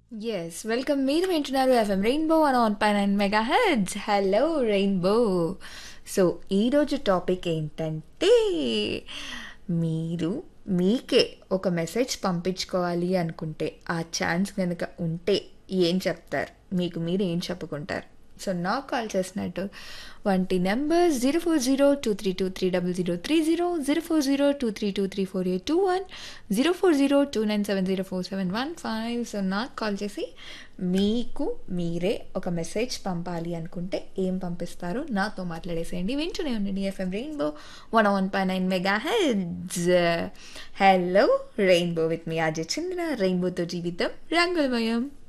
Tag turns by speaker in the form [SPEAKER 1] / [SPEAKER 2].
[SPEAKER 1] yes welcome మీరు వింటున్నారు FM rainbow one on పై nine mega hits hello rainbow so ఈరోజు టాపిక్ ఏంటంటే మీరు మీకే ఒక మెసేజ్ పంపించుకోవాలి అనుకుంటే ఆ ఛాన్స్ కనుక ఉంటే ఏం చెప్తారు మీకు మీరు ఏం చెప్పుకుంటారు సో నాకు కాల్ చేసినట్టు వంటి number zero four zero two three two three double zero three zero zero four zero two three two three four eight two one zero four zero two nine seven zero four seven one five so నాకు call చేసి మీకు మీరే ఒక message పంపాలి అనుకుంటే ఏం పంపిస్తారు నాతో మాట్లాడేసేయండి వింటూనే ఉండండి ఎఫ్ఎం రెయిన్బో వన్ వన్ పై nine mega hits hello rainbow with me Ajay Chandra రెయిన్బోతో జీవితం రంగులమయం